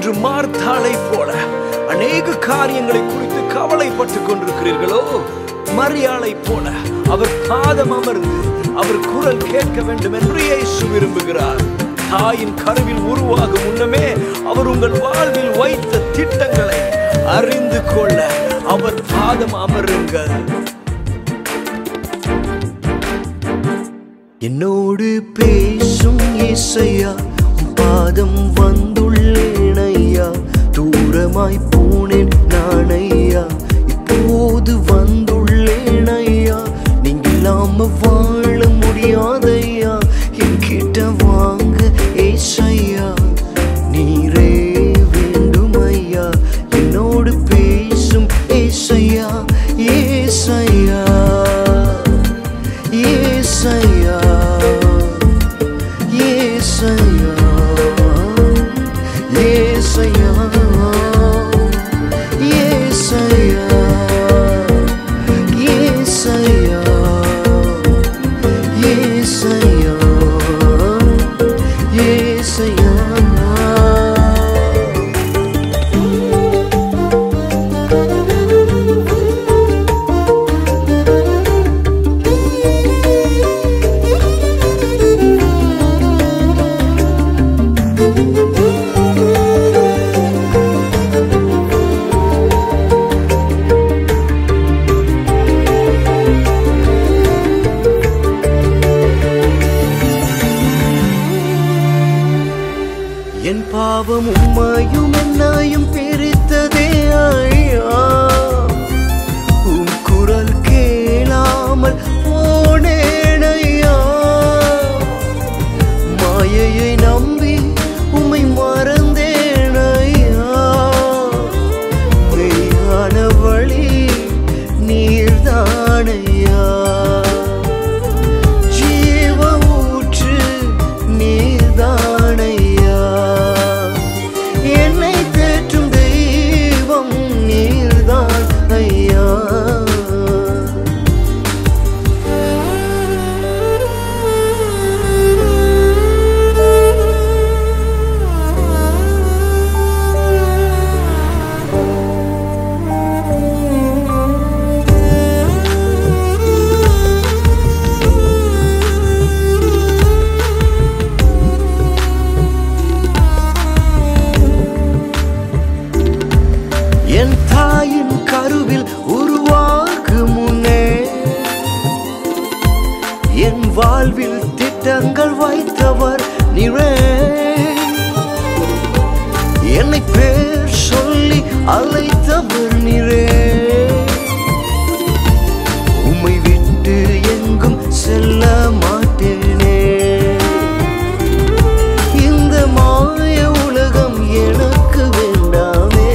இன்று மார்த்தாளை போல அநேக காரியங்களை குறித்து கவலைப்பட்டுக் கொண்டிருக்கிறீர்களோ மரியாளை போல அவர் பாதம் அமர்ந்து அவர் குரல் கேட்க வேண்டும் என்று இயேசு விரும்புகிறார் தாயின் கருவில் உருவாகும் முன்னமே அவர் உங்கள் வாழ்வில் வைத்த திட்டங்களை அறிந்து கொள்ள அவர் பாதம் அமருங்கள் என்னோடு பேசும் இசையா உம் பாதம் வந்துள்ளேன் ஐயா தூரமாய் போனேன் நான் ஐயா இப்போது வந்துள்ளேன் ஐயா நீங்க இல்லாம வாழ முடியாதையா என்கிட்ட வாங்க ஏசையா நீரே வேண்டும் ஐயா என்னோடு பேசும் ஏசையா ஏசையா ஏசையா ஏசையா ஏசையா ஏசையா ஏசையா ஏசையா ஏசையா என் பாவம் உம்மையும் என்னையும் பிரித்ததே ஐயா உம் குரல் கேளாமல் போனேன் ஐயா மாயையை நம்பி உம்மை மறந்தேன் ஐயா மெய்யான வழி நீர்தானையா ஜீவ ஊற்று நீர்தானையா என்னை தேற்றும் தெய்வம் நீர்தான் ஐயா என் தாயின் கருவில் உருவாகும் முன்னே என் வாழ்வில் திட்டங்கள் வைத்தவர் நிறே என்னை பேர் சொல்லி அழைத்தவர் நிறே உம்மை விட்டு எங்கும் செல்ல மாட்டேனே இந்த மாய உலகம் எனக்கு வேண்டாமே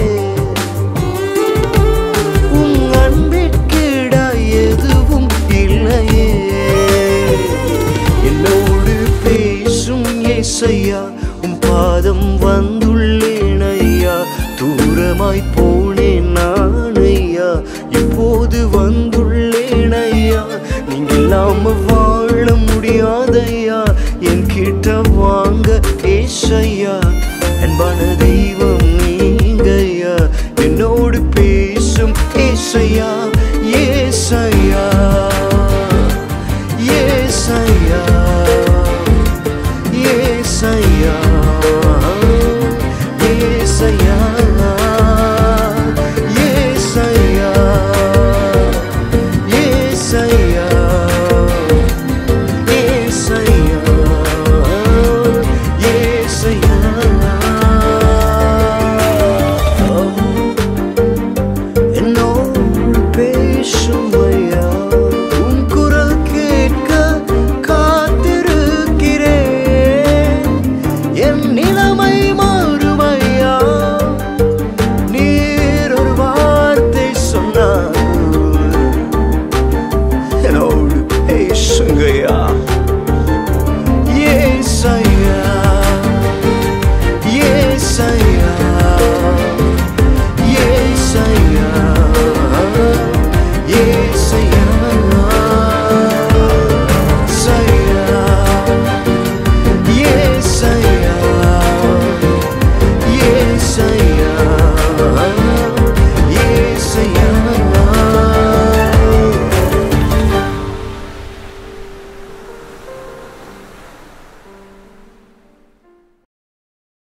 உன் அன்பிற்கிடா எதுவும் இல்லையே என்னோடு பேசும் ஏசையா உன் பாதம் வந்துள்ளேன் ஐயா தூரமாய் போனேன் நான் ஐயா இப்போது வந்துள்ளேன் ஐயா நீங்க இல்லாம வாழ முடியாதையா என்கிட்ட வாங்க ஏசையா அன்பான தெய்வம் நீங்கய்யா என்னோடு பேசும் ஏசையா ஏசையா ஏசையா